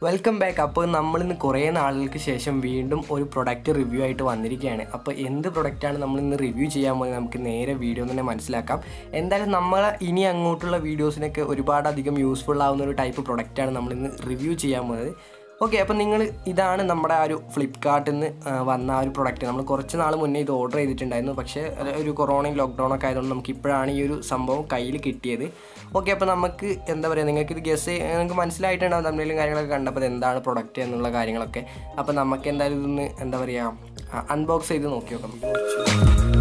welcome back അപ്പോൾ നമ്മളിന്ന് കുറേ നാളുകൾക്ക് ശേഷം വീണ്ടും ഒരു പ്രൊഡക്റ്റ് റിവ്യൂ ആയിട്ട് വന്നിരിക്കുകയാണ് അപ്പോൾ എന്ത് പ്രൊഡക്റ്റാണ് നമ്മളിന്ന് റിവ്യൂ ചെയ്യാൻ പോകുന്നത് നമുക്ക് നേരെ വീഡിയോ തന്നെ മനസ്സിലാക്കാം എന്തായാലും നമ്മൾ ഇനി അങ്ങോട്ടുള്ള വീഡിയോസിനൊക്കെ ഒരുപാടധികം യൂസ്ഫുൾ ആവുന്ന ഒരു ടൈപ്പ് പ്രൊഡക്റ്റാണ് നമ്മളിന്ന് റിവ്യൂ ചെയ്യാൻ പോകുന്നത് ഓക്കെ അപ്പോൾ നിങ്ങൾ ഇതാണ് നമ്മുടെ ആ ഒരു ഫ്ലിപ്കാർട്ടിൽ നിന്ന് വന്ന ആ ഒരു പ്രൊഡക്റ്റ് നമ്മൾ കുറച്ച് നാൾ മുന്നേ ഇത് ഓർഡർ ചെയ്തിട്ടുണ്ടായിരുന്നു പക്ഷേ അത് ഒരു കൊറോണയും ലോക്ക്ഡൗൺ ഒക്കെ ആയതുകൊണ്ട് നമുക്ക് ഇപ്പോഴാണ് ഈ ഒരു സംഭവം കയ്യിൽ കിട്ടിയത് ഓക്കെ അപ്പോൾ നമുക്ക് എന്താ പറയുക നിങ്ങൾക്ക് ഇത് ഗസ് നിങ്ങൾക്ക് മനസ്സിലായിട്ടുണ്ടാവും തമ്മിലും കാര്യങ്ങളൊക്കെ കണ്ടപ്പോൾ ഇത് എന്താണ് പ്രൊഡക്റ്റ് എന്നുള്ള കാര്യങ്ങളൊക്കെ അപ്പോൾ നമുക്ക് എന്തായാലും ഇതൊന്ന് എന്താ പറയുക അൺബോക്സ് ചെയ്ത് നോക്കി നോക്കാം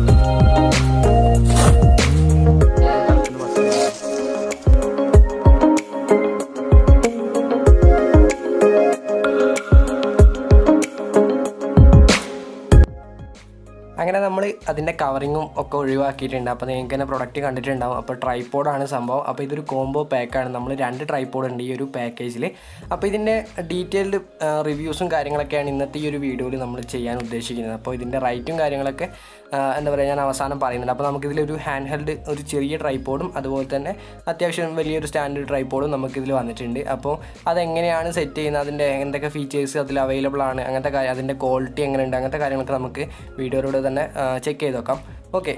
അങ്ങനെ നമ്മൾ അതിൻ്റെ കവറിങ്ങും ഒക്കെ ഒഴിവാക്കിയിട്ടുണ്ട് അപ്പോൾ നിങ്ങൾക്ക് തന്നെ പ്രൊഡക്റ്റ് കണ്ടിട്ടുണ്ടാവും അപ്പോൾ ട്രൈപ്പോഡാണ് സംഭവം അപ്പോൾ ഇതൊരു കോംബോ പാക്കാണ് നമ്മൾ രണ്ട് ട്രൈപ്പോഡ് ഉണ്ട് ഈ ഒരു പാക്കേജിൽ അപ്പോൾ ഇതിൻ്റെ ഡീറ്റെയിൽഡ് റിവ്യൂസും കാര്യങ്ങളൊക്കെയാണ് ഇന്നത്തെ ഈ ഒരു വീഡിയോയിൽ നമ്മൾ ചെയ്യാൻ ഉദ്ദേശിക്കുന്നത് അപ്പോൾ ഇതിൻ്റെ റൈറ്റും കാര്യങ്ങളൊക്കെ ആ, എന്താ പറയുക ഞാൻ അവസാനം പറയുന്നുണ്ട് അപ്പോൾ നമുക്കിതിലൊരു ഹാൻഡ് ഹെൽഡ് ഒരു ചെറിയ ട്രൈപ്പോഡും അതുപോലെ തന്നെ അത്യാവശ്യം വലിയൊരു സ്റ്റാൻഡേർഡ് ട്രൈപ്പോഡും നമുക്കിതിൽ വന്നിട്ടുണ്ട് അപ്പോൾ അതെങ്ങനെയാണ് സെറ്റ് ചെയ്യുന്നത് അതിൻ്റെ എന്തൊക്കെ ഫീച്ചേഴ്സ് അതിൽ അവൈലബിൾ ആണ് അങ്ങനത്തെ കാര്യം അതിൻ്റെ ക്വാളിറ്റി എങ്ങനെയുണ്ട് അങ്ങനത്തെ കാര്യങ്ങളൊക്കെ നമുക്ക് വീഡിയോയിലൂടെ തന്നെ ചെക്ക് ചെയ്ത് നോക്കാം ഓക്കെ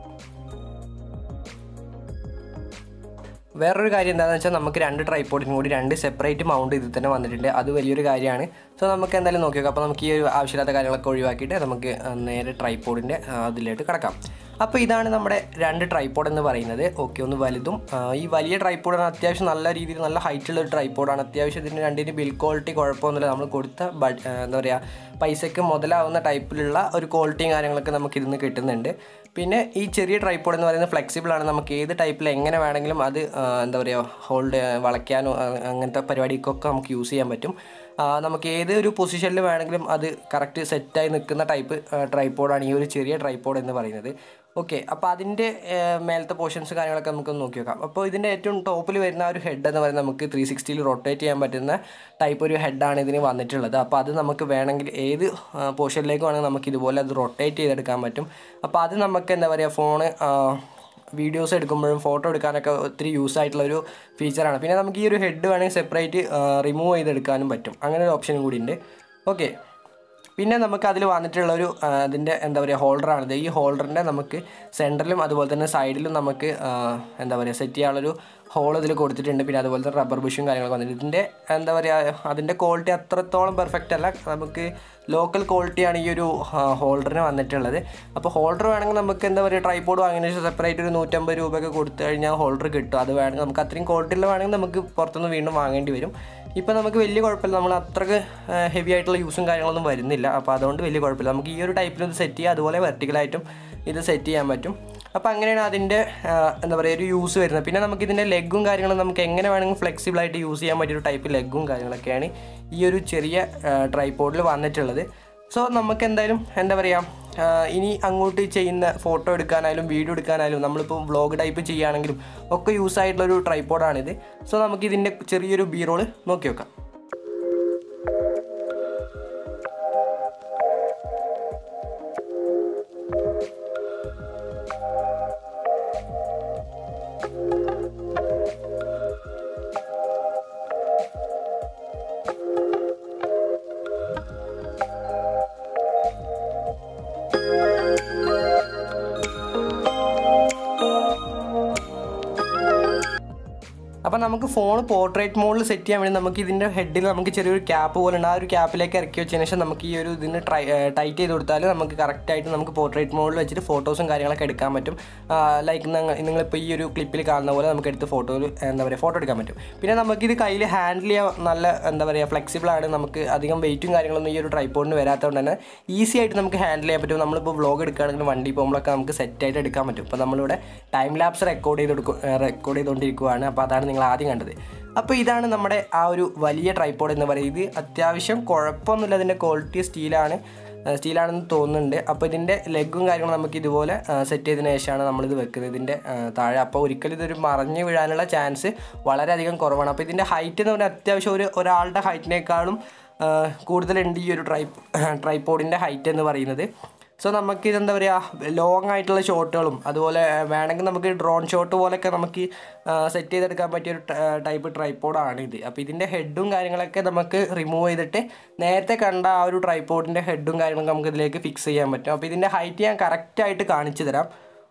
വേറൊരു കാര്യം എന്താണെന്ന് വെച്ചാൽ നമുക്ക് രണ്ട് ട്രൈപ്പോഡിനും കൂടി രണ്ട് സെപ്പറേറ്റ് മൗണ്ട് ഇതിൽ തന്നെ വന്നിട്ടുണ്ട് അത് വലിയൊരു കാര്യമാണ് സോ നമുക്ക് എന്തായാലും നോക്കി നോക്കാം അപ്പോൾ നമുക്ക് ഈ ഒരു ആവശ്യമില്ലാത്ത കാര്യങ്ങളൊക്കെ ഒഴിവാക്കിയിട്ട് നമുക്ക് ആ, നേരെ ട്രൈപ്പോഡിൻ്റെ അതിലേക്ക് കിടക്കാം അപ്പോൾ ഇതാണ് നമ്മുടെ രണ്ട് ട്രൈപ്പോഡ് എന്ന് പറയുന്നത് ഓക്കെ ഒന്ന് വലുതും ആ, ഈ വലിയ ട്രൈപ്പോഡാണ് അത്യാവശ്യം നല്ല രീതിയിൽ നല്ല ഹൈറ്റുള്ള ഒരു ട്രൈപ്പോഡാണ് അത്യാവശ്യം ഇതിന് രണ്ടിന് ബിൽ ക്വാളിറ്റി കുഴപ്പമൊന്നുമില്ല നമ്മൾ കൊടുത്ത ബഡ് എന്താ പറയുക പൈസയ്ക്ക് മുതലാവുന്ന ടൈപ്പിലുള്ള ഒരു ക്വാളിറ്റിയും കാര്യങ്ങളൊക്കെ നമുക്ക് ഇതിന്ന് കിട്ടുന്നുണ്ട് പിന്നെ ഈ ചെറിയ ട്രൈപ്പോഡ് എന്ന് പറയുന്നത് ഫ്ലെക്സിബിൾ ആണ് നമുക്ക് ഏത് ടൈപ്പിൽ എങ്ങനെ വേണമെങ്കിലും അത് ആ, എന്താ പറയുക ഹോൾഡ് വളയ്ക്കാനോ ആ, അങ്ങനത്തെ പരിപാടിക്കൊക്കെ നമുക്ക് യൂസ് ചെയ്യാൻ പറ്റും ആ, നമുക്ക് ഏത് ഒരു പൊസിഷനിൽ വേണമെങ്കിലും അത് കറക്റ്റ് സെറ്റായി നിൽക്കുന്ന ടൈപ്പ് ട്രൈപ്പോഡാണ് ഈ ഒരു ചെറിയ ട്രൈപ്പോഡ് എന്ന് പറയുന്നത് ഓക്കെ അപ്പോൾ അതിൻ്റെ മേലത്തെ പോർഷൻസ് കാര്യങ്ങളൊക്കെ നമുക്ക് നോക്കി നോക്കാം അപ്പോൾ ഇതിൻ്റെ ഏറ്റവും ടോപ്പിൽ വരുന്ന ആ ഒരു ഹെഡ് എന്ന് പറയുന്നത് നമുക്ക് ത്രീ സിക്സ്റ്റിയിൽ റൊട്ടേറ്റ് ചെയ്യാൻ പറ്റുന്ന ടൈപ്പ് ഒരു ഹെഡാണ് ഇതിന് വന്നിട്ടുള്ളത് അപ്പോൾ അത് നമുക്ക് വേണമെങ്കിൽ ഏത് പോർഷനിലേക്ക് വേണമെങ്കിൽ നമുക്ക് ഇതുപോലെ അത് റൊട്ടേറ്റ് ചെയ്തെടുക്കാൻ പറ്റും അപ്പോൾ അത് നമുക്ക് എന്താ പറയുക ഫോണ് വീഡിയോസ് എടുക്കുമ്പോഴും ഫോട്ടോ എടുക്കാനൊക്കെ ഒത്തിരി യൂസ് ആയിട്ടുള്ള ഒരു ഫീച്ചറാണ് പിന്നെ നമുക്ക് ഈ ഒരു ഹെഡ് വേണമെങ്കിൽ സെപ്പറേറ്റ് റിമൂവ് ചെയ്തെടുക്കാനും പറ്റും അങ്ങനെ ഒരു ഓപ്ഷനും കൂടി ഉണ്ട് ഓക്കെ പിന്നെ നമുക്ക് അതിൽ വന്നിട്ടുള്ള ഒരു ആ, അതിൻ്റെ എന്താ പറയുക ഹോൾഡറാണിത് ഈ ഹോൾഡറിൻ്റെ നമുക്ക് സെൻറ്ററിലും അതുപോലെ തന്നെ സൈഡിലും നമുക്ക് ആ, എന്താ പറയുക സെറ്റ് ചെയ്യാനുള്ളൊരു ഹോൾ ഇതിൽ കൊടുത്തിട്ടുണ്ട് പിന്നെ അതുപോലെ തന്നെ റബ്ബർ ബുഷും കാര്യങ്ങളൊക്കെ വന്നിട്ടുണ്ട് ഇതിൻ്റെ എന്താ പറയുക അതിൻ്റെ ക്വാളിറ്റി അത്രത്തോളം പെർഫെക്റ്റ് അല്ല നമുക്ക് ലോക്കൽ ക്വാളിറ്റിയാണ് ഈ ഒരു ഹോൾഡറിന് വന്നിട്ടുള്ളത് അപ്പോൾ ഹോൾഡർ വേണമെങ്കിൽ നമുക്ക് എന്താ പറയുക ട്രൈപ്പോഡ് വാങ്ങിയതിന് ശേഷം സെപ്പറേറ്റ് ഒരു നൂറ്റമ്പത് രൂപയൊക്കെ കൊടുത്തു കഴിഞ്ഞാൽ ഹോൾഡർ കിട്ടും അത് വേണമെങ്കിൽ നമുക്ക് അത്രയും ക്വാളിറ്റിയുള്ള വേണമെങ്കിൽ നമുക്ക് പുറത്തുനിന്ന് വീണ്ടും വാങ്ങേണ്ടി വരും ഇപ്പോൾ നമുക്ക് വലിയ കുഴപ്പമില്ല നമ്മൾ അത്രക്ക് ഹെവി ആയിട്ടുള്ള യൂസും കാര്യങ്ങളൊന്നും വരുന്നില്ല അപ്പോൾ അതുകൊണ്ട് വലിയ കുഴപ്പമില്ല നമുക്ക് ഈ ഒരു ടൈപ്പിൽ ഇത് സെറ്റ് ചെയ്യാം അതുപോലെ വെർട്ടിക്കലായിട്ടും ഇത് സെറ്റ് ചെയ്യാൻ പറ്റും അപ്പോൾ അങ്ങനെയാണ് അതിൻ്റെ ആ, എന്താ പറയുക ഒരു യൂസ് വരുന്നത് പിന്നെ നമുക്ക് ഇതിൻ്റെ ലെഗും കാര്യങ്ങളും നമുക്ക് എങ്ങനെ വേണമെങ്കിൽ ഫ്ലെക്സിബിൾ ആയിട്ട് യൂസ് ചെയ്യാൻ പറ്റിയ ഒരു ടൈപ്പ് ലെഗും കാര്യങ്ങളൊക്കെയാണ് ഈ ഒരു ചെറിയ ട്രൈപ്പോഡിൽ വന്നിട്ടുള്ളത് സോ നമുക്ക് എന്തായാലും എന്താ പറയുക ആ, ഇനി അങ്ങോട്ട് ചെയ്യുന്ന ഫോട്ടോ എടുക്കാനായാലും വീഡിയോ എടുക്കാനായാലും നമ്മളിപ്പോൾ വ്ളോഗ് ടൈപ്പ് ചെയ്യുകയാണെങ്കിലും ഒക്കെ യൂസ് ആയിട്ടുള്ള ഒരു ട്രൈപ്പോഡാണിത് സോ നമുക്ക് ഇതിൻ്റെ ചെറിയൊരു ബി റോള് നോക്കി വെക്കാം അപ്പോൾ നമുക്ക് ഫോൺ പോർട്രേറ്റ് മോഡിൽ സെറ്റ് ചെയ്യാൻ വേണ്ടി നമുക്ക് ഇതിൻ്റെ ഹെഡിൽ നമുക്ക് ചെറിയൊരു ക്യാപ്പ് പോലെ ഉണ്ട് ആ ഒരു ക്യാപ്പിലേക്ക് ഇറക്കി വെച്ചതിന് ശേഷം നമുക്ക് ഈ ഒരു ഇതിന് ട്രൈ ടൈറ്റ് ചെയ്ത് കൊടുത്താൽ നമുക്ക് കറക്റ്റായിട്ട് നമുക്ക് പോർട്രേറ്റ് മോഡിൽ വെച്ചിട്ട് ഫോട്ടോസും കാര്യങ്ങളൊക്കെ എടുക്കാൻ പറ്റും ലൈക്ക് നിങ്ങളിപ്പോൾ ഈ ഒരു ക്ലിപ്പിൽ കാണുന്ന പോലെ നമുക്ക് എടുത്ത് ഫോട്ടോയിൽ എന്താ പറയുക ഫോട്ടോ എടുക്കാൻ പറ്റും പിന്നെ നമുക്കിത് കയ്യിൽ ഹാൻഡിൽ ചെയ്യാൻ നല്ല എന്താ പറയുക ഫ്ലെക്സിബിൾ ആണ് നമുക്ക് അധികം വെയിറ്റും കാര്യങ്ങളൊന്നും ഈ ഒരു ട്രൈപ്പോഡിന് വരാത്തതുകൊണ്ട് തന്നെ ഈസി ആയിട്ട് നമുക്ക് ഹാൻഡിൽ ചെയ്യാൻ പറ്റും നമ്മളിപ്പോൾ വ്ളോഗ് എടുക്കുകയാണെങ്കിൽ വണ്ടി പോകുമ്പോഴൊക്കെ നമുക്ക് സെറ്റായിട്ട് എടുക്കാൻ പറ്റും ഇപ്പോൾ നമ്മളിവിടെ ടൈം ലാപ്സ് റെക്കോർഡ് ചെയ്ത് കൊടുക്കും റെക്കോർഡ് ചെയ്തുകൊണ്ടിരിക്കുകയാണ് അപ്പോൾ അതാണ് നിങ്ങൾ ആദ്യം കണ്ടത് അപ്പോൾ ഇതാണ് നമ്മുടെ ആ ഒരു വലിയ ട്രൈപ്പോഡ് എന്ന് പറയുന്നത് ഇത് അത്യാവശ്യം കുഴപ്പമൊന്നുമില്ല അതിൻ്റെ ക്വാളിറ്റി സ്റ്റീലാണ് സ്റ്റീലാണെന്ന് തോന്നുന്നുണ്ട് അപ്പോൾ ഇതിൻ്റെ ലെഗും കാര്യങ്ങളും നമുക്ക് ഇതുപോലെ സെറ്റ് ചെയ്തതിന് ശേഷമാണ് നമ്മളിത് വെക്കുന്നത് ഇതിൻ്റെ ആ, താഴെ അപ്പോൾ ഒരിക്കലും ഇതൊരു മറിഞ്ഞ് വീഴാനുള്ള ചാൻസ് വളരെയധികം കുറവാണ് അപ്പോൾ ഇതിൻ്റെ ഹൈറ്റ് എന്ന് പറഞ്ഞാൽ അത്യാവശ്യം ഒരു ഒരാളുടെ ഹൈറ്റിനേക്കാളും ആ, കൂടുതലുണ്ട് ഈ ഒരു ട്രൈ ട്രൈപ്പോഡിൻ്റെ ഹൈറ്റ് എന്ന് പറയുന്നത് സോ നമുക്ക് ഇതെന്താ പറയുക ലോങ് ആയിട്ടുള്ള ഷോട്ടുകളും അതുപോലെ വേണമെങ്കിൽ നമുക്ക് ഡ്രോൺ ഷോട്ട് പോലെയൊക്കെ നമുക്ക് സെറ്റ് ചെയ്തെടുക്കാൻ പറ്റിയ ഒരു ടൈപ്പ് ട്രൈപ്പോഡാണ് ഇത് അപ്പോൾ ഇതിൻ്റെ ഹെഡും കാര്യങ്ങളൊക്കെ നമുക്ക് റിമൂവ് ചെയ്തിട്ട് നേരത്തെ കണ്ട ആ ഒരു ട്രൈപ്പോഡിൻ്റെ ഹെഡും കാര്യങ്ങളൊക്കെ നമുക്ക് ഇതിലേക്ക് ഫിക്സ് ചെയ്യാൻ പറ്റും അപ്പോൾ ഇതിൻ്റെ ഹൈറ്റ് ഞാൻ കറക്റ്റായിട്ട് കാണിച്ചു തരാം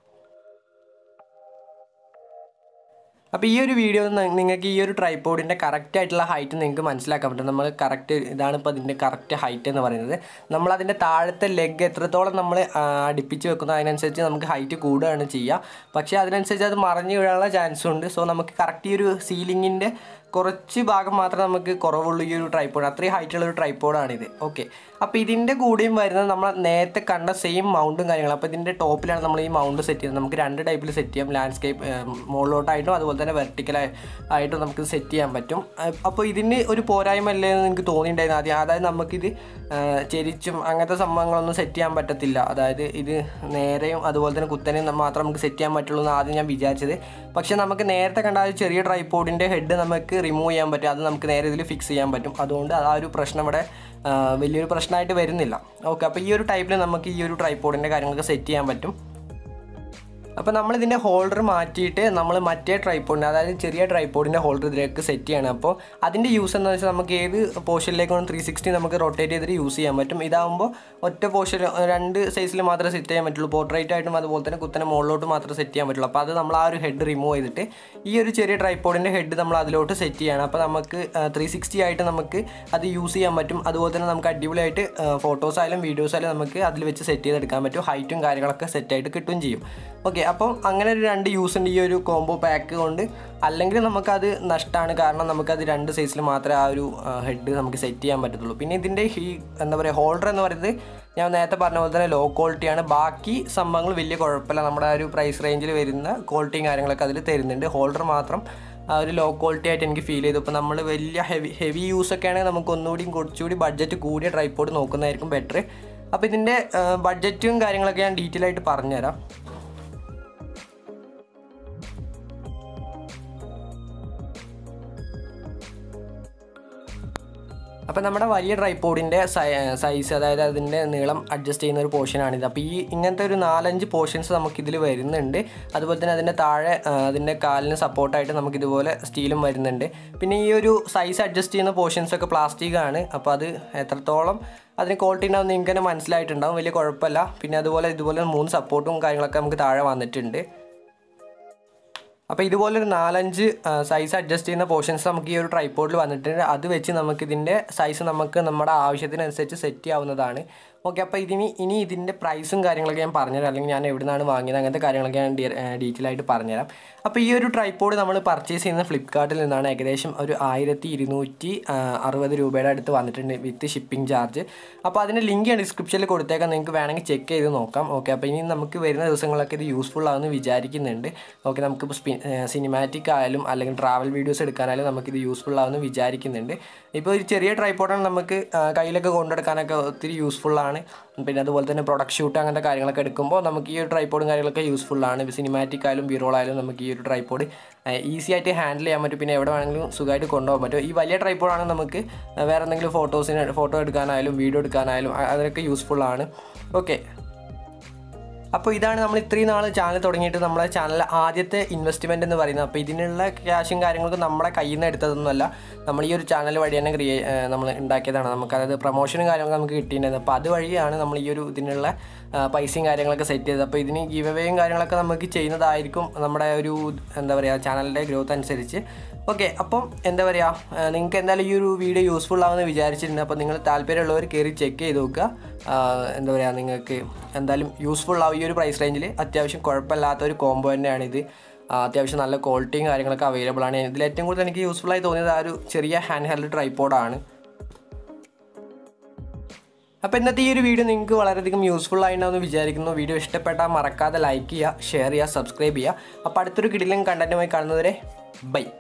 അപ്പോൾ ഈ ഒരു വീഡിയോ നിങ്ങൾക്ക് ഈ ഒരു ട്രൈപ്പോഡിൻ്റെ കറക്റ്റ് ആയിട്ടുള്ള ഹൈറ്റ് നിങ്ങൾക്ക് മനസ്സിലാക്കാൻ പറ്റും നമ്മൾ കറക്റ്റ് ഇതാണ് ഇപ്പോൾ അതിൻ്റെ കറക്റ്റ് ഹൈറ്റ് എന്ന് പറയുന്നത് നമ്മൾ അതിൻ്റെ താഴത്തെ ലെഗ് എത്രത്തോളം നമ്മൾ അടുപ്പിച്ച് വെക്കുന്നു അതിനനുസരിച്ച് നമുക്ക് ഹൈറ്റ് കൂടുകയാണ് ചെയ്യുക പക്ഷേ അതിനനുസരിച്ച് അത് മറിഞ്ഞു വീഴാനുള്ള ചാൻസും ഉണ്ട് സോ നമുക്ക് കറക്റ്റ് ഈ ഒരു സീലിങ്ങിൻ്റെ കുറച്ച് ഭാഗം മാത്രമേ നമുക്ക് കുറവുള്ളൂ ഈ ഒരു ട്രൈപ്പോഡ് അത്രയും ഹൈറ്റുള്ള ഒരു ട്രൈപ്പോഡാണിത് ഓക്കെ അപ്പോൾ ഇതിൻ്റെ കൂടെയും വരുന്നത് നമ്മൾ നേരത്തെ കണ്ട സെയിം മൗണ്ടും കാര്യങ്ങളും അപ്പോൾ ഇതിൻ്റെ ടോപ്പിലാണ് നമ്മൾ ഈ മൗണ്ട് സെറ്റ് ചെയ്യുന്നത് നമുക്ക് രണ്ട് ടൈപ്പിൽ സെറ്റ് ചെയ്യാം ലാൻഡ്സ്കേപ്പ് മുകളിലോട്ടായിട്ടും അതുപോലെ തന്നെ വെർട്ടിക്കൽ ആയിട്ടും നമുക്ക് സെറ്റ് ചെയ്യാൻ പറ്റും അപ്പോൾ ഇതിന് ഒരു പോരായ്മ അല്ലേ എന്ന് എനിക്ക് തോന്നിയിട്ടുണ്ടായിരുന്നു ആദ്യം അതായത് നമുക്കിത് ചെരിച്ചും അങ്ങനത്തെ സംഭവങ്ങളൊന്നും സെറ്റ് ചെയ്യാൻ പറ്റത്തില്ല അതായത് ഇത് നേരെയും അതുപോലെ തന്നെ കുത്തനെയും മാത്രം നമുക്ക് സെറ്റ് ചെയ്യാൻ പറ്റുള്ളൂ എന്ന് ആദ്യം ഞാൻ വിചാരിച്ചത് പക്ഷേ നമുക്ക് നേരത്തെ കണ്ട ആ ഒരു ചെറിയ ട്രൈപ്പോഡിൻ്റെ ഹെഡ് നമുക്ക് റിമൂവ് ചെയ്യാൻ പറ്റും അത് നമുക്ക് നേരെ ഇതിൽ ഫിക്സ് ചെയ്യാൻ പറ്റും അതുകൊണ്ട് ആ ഒരു പ്രശ്നം ഇവിടെ വലിയൊരു പ്രശ്നമായിട്ട് വരുന്നില്ല ഓക്കെ അപ്പോൾ ഈ ഒരു ടൈപ്പിൽ നമുക്ക് ഈ ഒരു ട്രൈപ്പോഡിൻ്റെ കാര്യങ്ങളൊക്കെ സെറ്റ് ചെയ്യാൻ പറ്റും അപ്പോൾ നമ്മൾ ഇതിൻ്റെ ഹോൾഡർ മാറ്റിയിട്ട് നമ്മൾ മറ്റേ ട്രൈപ്പോഡിൻ്റെ അതായത് ചെറിയ ട്രൈപ്പോഡിൻ്റെ ഹോൾഡർ ഇതിലേക്ക് സെറ്റ് ചെയ്യണം അപ്പോൾ അതിൻ്റെ യൂസ് എന്ന് വെച്ചാൽ നമുക്ക് ഏത് പോർഷനിലേക്ക് വേണം ത്രീ സിക്സ്റ്റി നമുക്ക് റൊട്ടേറ്റ് ചെയ്തിട്ട് യൂസ് ചെയ്യാൻ പറ്റും ഇതാകുമ്പോൾ ഒറ്റ പോർഷൻ രണ്ട് സൈസിൽ മാത്രമേ സെറ്റ് ചെയ്യാൻ പറ്റുള്ളൂ പോർട്രേറ്റ് ആയിട്ടും അതുപോലെ തന്നെ കുത്തനെ മുകളിലോട്ട് മാത്രമേ സെറ്റ് ചെയ്യാൻ പറ്റുള്ളൂ അപ്പോൾ അത് നമ്മൾ ആ ഒരു ഹെഡ് റിമൂവ് ചെയ്തിട്ട് ഈ ഒരു ചെറിയ ട്രൈപ്പോഡിൻ്റെ ഹെഡ് നമ്മൾ അതിലോട്ട് സെറ്റ് ചെയ്യണം അപ്പോൾ നമുക്ക് ത്രീ സിക്സ്റ്റി ആയിട്ട് നമുക്ക് അത് യൂസ് ചെയ്യാൻ പറ്റും അതുപോലെ തന്നെ നമുക്ക് അടിപൊളിയായിട്ട് ഫോട്ടോസ് ആയാലും വീഡിയോസ് ആയാലും നമുക്ക് അതിൽ വെച്ച് സെറ്റ് ചെയ്തെടുക്കാൻ പറ്റും ഹൈറ്റും കാര്യങ്ങളൊക്കെ സെറ്റായിട്ട് കിട്ടുകയും ചെയ്യും ഓക്കെ അപ്പം അങ്ങനെ ഒരു രണ്ട് യൂസ് ഉണ്ട് ഈ ഒരു കോംബോ പാക്ക് കൊണ്ട് അല്ലെങ്കിൽ നമുക്കത് നഷ്ടമാണ് കാരണം നമുക്കത് രണ്ട് സൈസിൽ മാത്രമേ ആ ഒരു ഹെഡ് നമുക്ക് സെറ്റ് ചെയ്യാൻ പറ്റത്തുള്ളൂ പിന്നെ ഇതിൻ്റെ ഈ എന്താ പറയുക ഹോൾഡർ എന്ന് പറയുന്നത് ഞാൻ നേരത്തെ പറഞ്ഞ പോലെ തന്നെ ലോ ക്വാളിറ്റിയാണ് ബാക്കി സംഭവങ്ങൾ വലിയ കുഴപ്പമില്ല നമ്മുടെ ആ ഒരു പ്രൈസ് റേഞ്ചിൽ വരുന്ന ക്വാളിറ്റിയും കാര്യങ്ങളൊക്കെ അതിൽ തരുന്നുണ്ട് ഹോൾഡർ മാത്രം ആ ഒരു ലോ ക്വാളിറ്റി ആയിട്ട് എനിക്ക് ഫീൽ ചെയ്തു ഇപ്പോൾ നമ്മൾ വലിയ ഹെവി ഹെവി യൂസ് ഒക്കെ ആണെങ്കിൽ നമുക്ക് ഒന്നുകൂടി കുറച്ചുകൂടി ബഡ്ജറ്റ് കൂടിയ ട്രൈപ്പോഡ് നോക്കുന്നതായിരിക്കും ബെറ്റർ അപ്പോൾ ഇതിൻ്റെ ബഡ്ജറ്റും കാര്യങ്ങളൊക്കെ ഞാൻ ഡീറ്റെയിൽ ആയിട്ട് പറഞ്ഞുതരാം അപ്പോൾ നമ്മുടെ വലിയ ട്രൈപ്പോഡിൻ്റെ സൈസ് അതായത് അതിൻ്റെ നീളം അഡ്ജസ്റ്റ് ചെയ്യുന്ന ഒരു പോർഷനാണിത് അപ്പോൾ ഈ ഇങ്ങനത്തെ ഒരു നാലഞ്ച് പോർഷൻസ് നമുക്കിതിൽ വരുന്നുണ്ട് അതുപോലെ തന്നെ അതിൻ്റെ താഴെ അതിൻ്റെ കാലിന് സപ്പോർട്ടായിട്ട് നമുക്കിതുപോലെ സ്റ്റീലും വരുന്നുണ്ട് പിന്നെ ഈ ഒരു സൈസ് അഡ്ജസ്റ്റ് ചെയ്യുന്ന പോർഷൻസ് ഒക്കെ പ്ലാസ്റ്റിക് ആണ് അപ്പോൾ അത് എത്രത്തോളം അതിന് ക്വാളിറ്റി ഉണ്ടാവും നിങ്ങൾക്ക് തന്നെ മനസ്സിലായിട്ടുണ്ടാവും വലിയ കുഴപ്പമില്ല പിന്നെ അതുപോലെ ഇതുപോലെ മൂന്ന് സപ്പോർട്ടും കാര്യങ്ങളൊക്കെ നമുക്ക് താഴെ വന്നിട്ടുണ്ട് അപ്പോൾ ഇതുപോലെ ഒരു നാലഞ്ച് സൈസ് അഡ്ജസ്റ്റ് ചെയ്യുന്ന പോർഷൻസ് നമുക്ക് ഈ ഒരു ട്രൈപ്പോഡിൽ വന്നിട്ടുണ്ട് അത് വെച്ച് നമുക്ക് ഇതിൻ്റെ സൈസ് നമുക്ക് നമ്മുടെ ആവശ്യത്തിനനുസരിച്ച് സെറ്റ് ചെയ്യാവുന്നതാണ് ഓക്കെ അപ്പോൾ ഇതിന് ഇനി ഇതിൻ്റെ പ്രൈസും കാര്യങ്ങളൊക്കെ ഞാൻ പറഞ്ഞുതരാം അല്ലെങ്കിൽ ഞാൻ എവിടെ നിന്നാണ് വാങ്ങിയത് അങ്ങനത്തെ കാര്യങ്ങളൊക്കെ ഞാൻ ഡീറ്റെയിൽ ആയിട്ട് പറഞ്ഞുതരാം അപ്പോൾ ഈ ഒരു ട്രൈപ്പോഡ് നമ്മൾ പർച്ചേസ് ചെയ്യുന്ന ഫ്ലിപ്കാർട്ടിൽ നിന്നാണ് ഏകദേശം ഒരു ആയിരത്തി ഇരുന്നൂറ്റി അറുപത് രൂപയുടെ അടുത്ത് വന്നിട്ടുണ്ട് വിത്ത് ഷിപ്പിംഗ് ചാർജ് അപ്പോൾ അതിൻ്റെ ലിങ്ക് ഞാൻ ഡിസ്ക്രിപ്ഷനിൽ കൊടുത്തേക്കാം നിങ്ങൾക്ക് വേണമെങ്കിൽ ചെക്ക് ചെയ്ത് നോക്കാം ഓക്കെ അപ്പോൾ ഇനി നമുക്ക് വരുന്ന ദിവസങ്ങളൊക്കെ ഇത് യൂസ്ഫുൾ ആകുമെന്ന് വിചാരിക്കുന്നുണ്ട് ഓക്കെ നമുക്ക് സിനിമാറ്റിക് ആയാലും അല്ലെങ്കിൽ ട്രാവൽ വീഡിയോസ് എടുക്കാനായാലും നമുക്കിത് യൂസ്ഫുൾ ആകുമെന്ന് വിചാരിക്കുന്നുണ്ട് ഇപ്പോൾ ഒരു ചെറിയ ട്രൈപ്പോഡാണ് നമുക്ക് കയ്യിലൊക്കെ കൊണ്ടെടുക്കാനൊക്കെ ഒത്തിരി യൂസ്ഫുൾ ആണ് പിന്നെ അതുപോലെ തന്നെ പ്രൊഡക്റ്റ് ഷൂട്ട് അങ്ങനത്തെ കാര്യങ്ങളൊക്കെ എടുക്കുമ്പോൾ നമുക്ക് ഈ ഒരു ട്രൈപ്പോഡും കാര്യങ്ങളൊക്കെ യൂസ്ഫുൾ ആണ് സിനിമാറ്റിക് ആയാലും ബിറോൾ ആയാലും നമുക്ക് ഈ ഒരു ട്രൈപ്പോഡ് ഈസി ആയിട്ട് ഹാൻഡിൽ ചെയ്യാൻ പറ്റും പിന്നെ എവിടെ വേണമെങ്കിലും സുഖമായിട്ട് കൊണ്ടുപോകാൻ പറ്റും ഈ വലിയ ട്രൈപ്പോഡാണെങ്കിൽ നമുക്ക് വേറെ എന്തെങ്കിലും ഫോട്ടോസിന് ഫോട്ടോ എടുക്കാനായാലും വീഡിയോ എടുക്കാനായാലും അതിനൊക്കെ യൂസ്ഫുൾ ആണ് ഓക്കെ അപ്പോൾ ഇതാണ് നമ്മൾ ഇത്രയും നാൾ ചാനൽ തുടങ്ങിയിട്ട് നമ്മളെ ചാനൽ ആദ്യത്തെ ഇൻവെസ്റ്റ്മെൻറ്റ് എന്ന് പറയുന്നത് അപ്പോൾ ഇതിനുള്ള ക്യാഷും കാര്യങ്ങളൊക്കെ നമ്മുടെ കയ്യിൽ നിന്ന് എടുത്തതൊന്നുമല്ല നമ്മൾ ഈ ഒരു ചാനൽ വഴി തന്നെ ക്രിയേ നമ്മൾ ഉണ്ടാക്കിയതാണ് നമുക്ക് അതായത് പ്രൊമോഷനും കാര്യങ്ങളൊക്കെ നമുക്ക് കിട്ടിയിട്ടുണ്ടായിരുന്നു അപ്പോൾ അതുവഴിയാണ് നമ്മൾ ഈ ഒരു ഇതിനുള്ള പൈസയും കാര്യങ്ങളൊക്കെ സെറ്റ് ചെയ്തത് അപ്പോൾ ഇതിന് ഗീവ് അവേയും കാര്യങ്ങളൊക്കെ നമുക്ക് ചെയ്യുന്നതായിരിക്കും നമ്മുടെ ഒരു എന്താ പറയുക ചാനലിൻ്റെ ഗ്രോത്ത് അനുസരിച്ച് ഓക്കെ അപ്പം എന്താ പറയുക നിങ്ങൾക്ക് എന്തായാലും ഈ ഒരു വീഡിയോ യൂസ്ഫുൾ ആവുമെന്ന് വിചാരിച്ചിട്ടുണ്ട് അപ്പോൾ നിങ്ങൾ താല്പര്യമുള്ളവർ കയറി ചെക്ക് ചെയ്ത് നോക്കുക എന്താ പറയുക നിങ്ങൾക്ക് എന്തായാലും യൂസ്ഫുൾ ആവും ഈ ഒരു പ്രൈസ് റേഞ്ചിൽ അത്യാവശ്യം കുഴപ്പമില്ലാത്ത ഒരു കോംബോ തന്നെയാണിത് അത്യാവശ്യം നല്ല ക്വാളിറ്റിയും കാര്യങ്ങളൊക്കെ അവൈലബിൾ ആണ് ഇതിൽ ഏറ്റവും കൂടുതൽ എനിക്ക് യൂസ്ഫുൾ ആയി തോന്നിയത് ആ ഒരു ചെറിയ ഹാൻഡ് ഹെൽഡ് ട്രൈപ്പോഡാണ് അപ്പോൾ ഇന്നത്തെ ഈ ഒരു വീഡിയോ നിങ്ങൾക്ക് വളരെയധികം യൂസ്ഫുൾ ആയിട്ടുണ്ടാവുമെന്ന് വിചാരിക്കുന്നു വീഡിയോ ഇഷ്ടപ്പെട്ടാൽ മറക്കാതെ ലൈക്ക് ചെയ്യുക ഷെയർ ചെയ്യുക സബ്സ്ക്രൈബ് ചെയ്യുക അപ്പോൾ അടുത്തൊരു കിടിലും കണ്ടൻറ്റുമായി കാണുന്നവരെ ബൈ